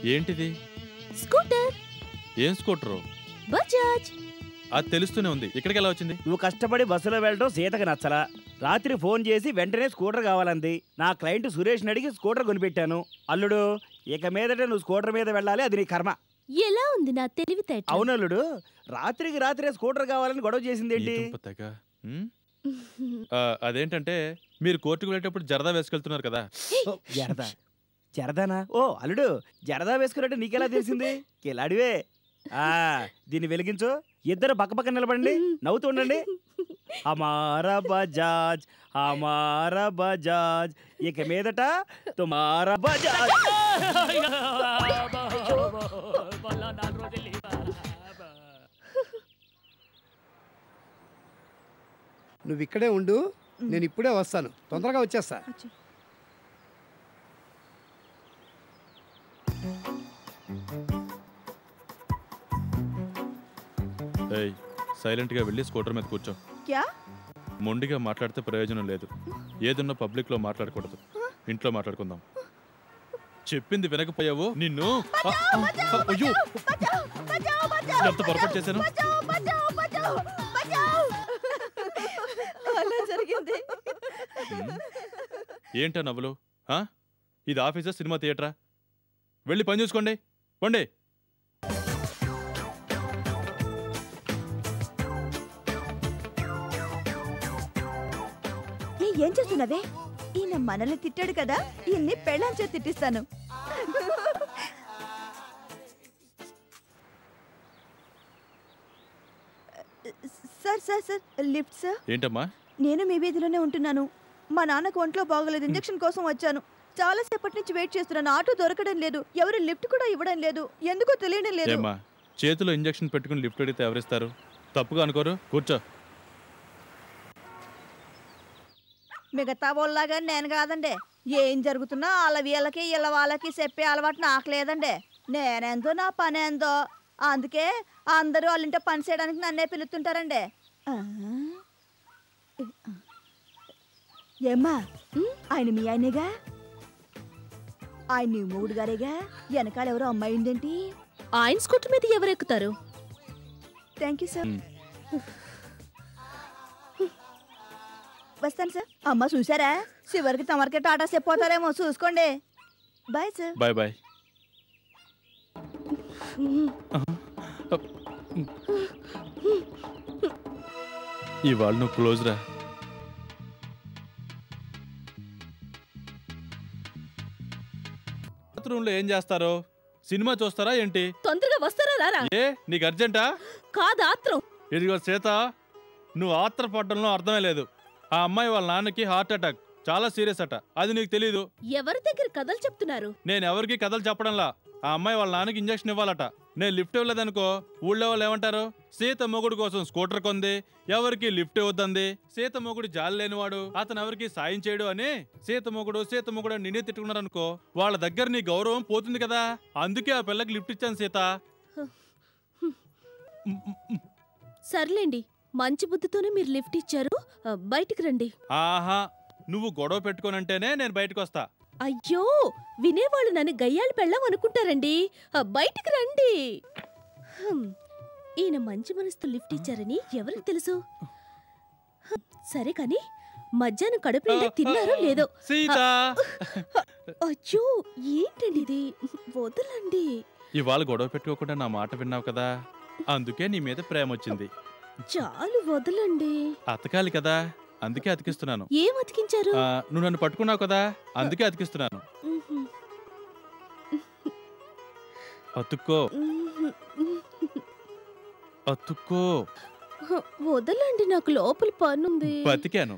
ఏంటిది స్కూటర్ ఏం స్కూటరు బజాజ్ అది తెలుస్తూనే ఉంది ఇక్కడికి ఎలా వచ్చింది నువ్వు కష్టపడి బస్సులో వెళ్ళడం సీతకు నచ్చలా రాత్రి ఫోన్ చేసి వెంటనే స్కూటర్ కావాలంది నా క్లయింట్ సురేష్ని అడిగి స్కూటర్ కొనిపెట్టాను అల్లుడు ఇక మీదట నువ్వు స్కూటర్ మీద వెళ్ళాలి అది నీ కర్మ ఎలా ఉంది నా తెలివితేట అవును అల్లుడు రాత్రికి రాత్రే స్కూటర్ కావాలని గొడవ చేసింది ఈ ఏంటి దుంప తెగ. ఉమ్? ఆ, అదేంటంటే మీరు కోర్టుకు వెళ్ళేటప్పుడు జరదా వేసుకెళ్తున్నారు కదా జరదా జరదానా ఓ అల్లుడు జరదా వేసుకున్నట్టు నీకెలా తెలిసింది కిలాడివే ఆ దీన్ని వెలిగించు ఇద్దరు పక్క పక్క నిలబడండి నవ్వుతూ ఉండండి హమారా బజాజ్ హమారా బజాజ్ ఇక మీదట తుమారా బజాజ్ నువ్వు ఇక్కడే ఉండు నేను ఇప్పుడే వస్తాను తొందరగా వచ్చేస్తా ఏయ్ సైలెంట్ గా వెళ్ళి స్కూటర్ మీద కూర్చో క్యా మొండిగా మాట్లాడితే ప్రయోజనం లేదు ఏదున్నా పబ్లిక్ లో మాట్లాడకూడదు ఇంట్లో మాట్లాడుకుందాం చెప్పింది వినకపోయావు నిన్ను ఆ, ఆ, అయ్యో ఎంత పొరపాటు చేశాను అలా జరిగింది ఉమ్. ఏంటా నవ్వులు ఆ? ఇది ఆఫీసా సినిమా థియేటరా వెళ్ళి పని చూసుకోండి పోండి ఏ, ఏం చేస్తున్నావే ఈయన మనల్ని తిట్టాడు కదా ఈయన్ని పెళ్ళాంచే తిట్టిస్తాను sir sir sir lift sir ఏంటమ్మా నేను మీ వీధిలోనే ఉంటున్నాను మా నాన్నకు ఒంట్లో బాగోలేదు ఇంజెక్షన్ కోసం వచ్చాను చాలా సేపటి నుంచి వెయిట్ చేస్తున్నాను ఆటో దొరకడం లేదు ఎవరు లిఫ్ట్ కూడా ఇవ్వడం లేదు ఎందుకో తెలియడం లేదు ఏమ్మా చేతిలో ఇంజెక్షన్ పెట్టుకుని లిఫ్ట్ అడిగితే ఎవరిస్తారు తప్పుగా అనుకోరు కూర్చో మిగతా వాళ్ళలాగా నేను కాదండి ఏం జరుగుతున్నా వాళ్ళ వీళ్ళకి వీళ్ళ వాళ్ళకి చెప్పే అలవాటు నాకు లేదండి నేనేందో నా పని ఏందో అందుకే అందరూ వాళ్ళ ఇంట్లో పని చేయడానికి నన్నే పిలుస్తుంటారండి ఆ? ఏమ్మా ఆయన మీ ఆయనేగా ఆయన నీ మూడు గారేగా వెనకాల ఎవరో అమ్మాయి ఉందేంటి ఆయన స్కూటర్ మీద ఎవరెక్కుతారు థ్యాంక్ యూ సార్ ఉమ్. వస్తాను సార్ అమ్మ చూసారా చివరికి తమరికి టాటా చెప్పిపోతారేమో చూసుకోండి బాయ్ సార్ బాయ్ బాయ్ ఇవాళ నువ్వు క్లోజ్ రా బాత్రూంలో ఏం చేస్తారు సినిమా చూస్తారా ఏంటి తొందరగా వస్తారా రారా ఏ నీకు అర్జెంటా కాదు ఆత్రం ఇదిగో సీత నువ్వు ఆత్రపడడంలో అర్థమే లేదు ఆ అమ్మాయి వాళ్ళ నాన్నకి హార్ట్ అటాక్ చాలా సీరియస్ అట అది నీకు తెలీదు ఎవరి దగ్గర కథలు చెప్తున్నారు నేను ఎవరికి కథలు చెప్పడంలా ఆ అమ్మాయి వాళ్ళ నాన్నకి ఇంజక్షన్ ఇవ్వాలట నేను లిఫ్ట్ ఇవ్వలేదనుకో ఊళ్ళో వాళ్ళు ఏమంటారు సీత మొగుడు కోసం స్కూటర్ కొంది ఎవరికి లిఫ్ట్ ఇవ్వద్దంది సీత మొగుడు జాలి లేనివాడు అతను ఎవరికి సాయం చేయడు అని సీత మొగుడు సీత మొగుడు అని నిన్నే తిట్టుకున్నారనుకో వాళ్ళ దగ్గర నీ గౌరవం పోతుంది కదా అందుకే ఆ పిల్లకి లిఫ్ట్ ఇచ్చాను సీత సర్లేండి మంచి బుద్ధితోనే మీరు లిఫ్ట్ ఇచ్చారు ఆ, బయటికి రండి ఆహా నువ్వు గొడవ పెట్టుకోనంటేనే నేను బయటకు వస్తా అయ్యో వినేవాళ్ళు నన్ను గయ్యాలు పెళ్ళాం అనుకుంటారండి ఆ, బయటికి రండి హమ్, ఈయన మంచి మనసుతో లిఫ్ట్ ఇచ్చారని ఎవరికి తెలుసు హమ్, సరే కాని మధ్యాహ్నం కడుపు నిండా తిన్నారో లేదో సీత అయ్యో ఏంటండి ఇది వదలండి ఇవాళ గొడవ పెట్టుకోకుండా నా మాట విన్నావు కదా అందుకే నీ మీద ప్రేమ వచ్చింది చాలు వదలండి అతకాలి కదా అందుకే అతికిస్తున్నాను ఏం అతికించారు ఆ, నువ్వు నన్ను పట్టుకున్నావు కదా అందుకే అతికిస్తున్నాను ఉహుం, అతుక్కో ఉహుం, ఉహుం. అతుక్కో హ, వదలండి నాకు లోపల పనుంది బతికాను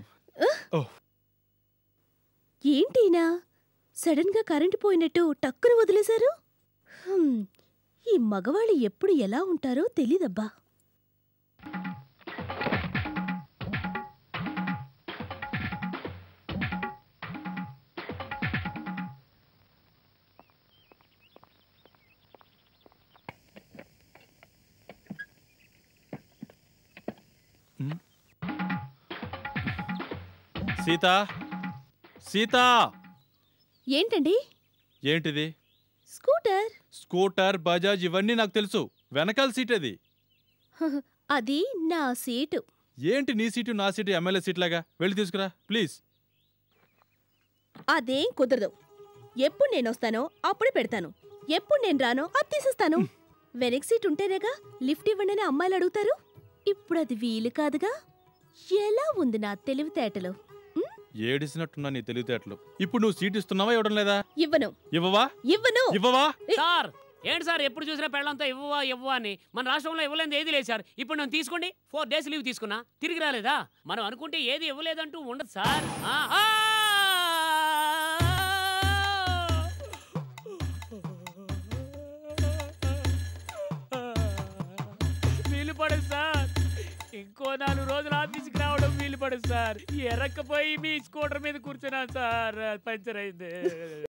ఏంటినా సడన్ గా కరెంటు పోయినట్టు టక్కున వదిలేశారు హ్మ్, ఈ మగవాళ్ళు ఎప్పుడు ఎలా ఉంటారో తెలీదబ్బా సీత సీత ఏంటండి ఏంటిది స్కూటర్ స్కూటర్ బజాజ్ ఇవన్నీ నాకు తెలుసు వెనకాల సీట్ అది అది నా సీటు ఏంటి నీ సీటు నా సీటు ఎమ్మెల్యే సీట్ లాగా వెళ్ళి తీసుకురా ప్లీజ్ అదేం కుదరదు ఎప్పుడు నేను వస్తానో అప్పుడు పెడతాను ఎప్పుడు నేను రానో అది తీసేస్తాను వెనక్ సీట్ ఉంటేనేగా లిఫ్ట్ ఇవ్వండి అని అమ్మాయిలు అడుగుతారు ఇప్పుడు అది వీలు కాదుగా ఎలా ఉంది నా తెలివితేటలు ఏడిసినట్టున్నా నీ తెలివితేటలు ఇప్పుడు నువ్వు సీట్ ఇస్తున్నావా ఇవ్వడం లేదా ఇవ్వను ఇవ్వవా ఇవ్వను ఇవ్వవా సార్ ఏంటి సార్ ఎప్పుడు చూసినా పెళ్ళంతా ఇవ్వవా ఇవ్వవా అని మన రాష్ట్రంలో ఇవ్వలేదు ఏది లేదు సార్ ఇప్పుడు నేను తీసుకోండి ఫోర్ డేస్ లీవ్ తీసుకున్నా తిరిగి రాలేదా మనం అనుకుంటే ఏది ఇవ్వలేదంటూ ఉండదు సార్ ఆ, ఆ! వీలు పడదు సార్ ఇంకో నాలుగు రోజులు ఆఫీస్కి రావడం వీలు పడదు సార్ ఎరక్కపోయి మీ స్కూటర్ మీద కూర్చున్నాను సార్ పంచర్ అయింది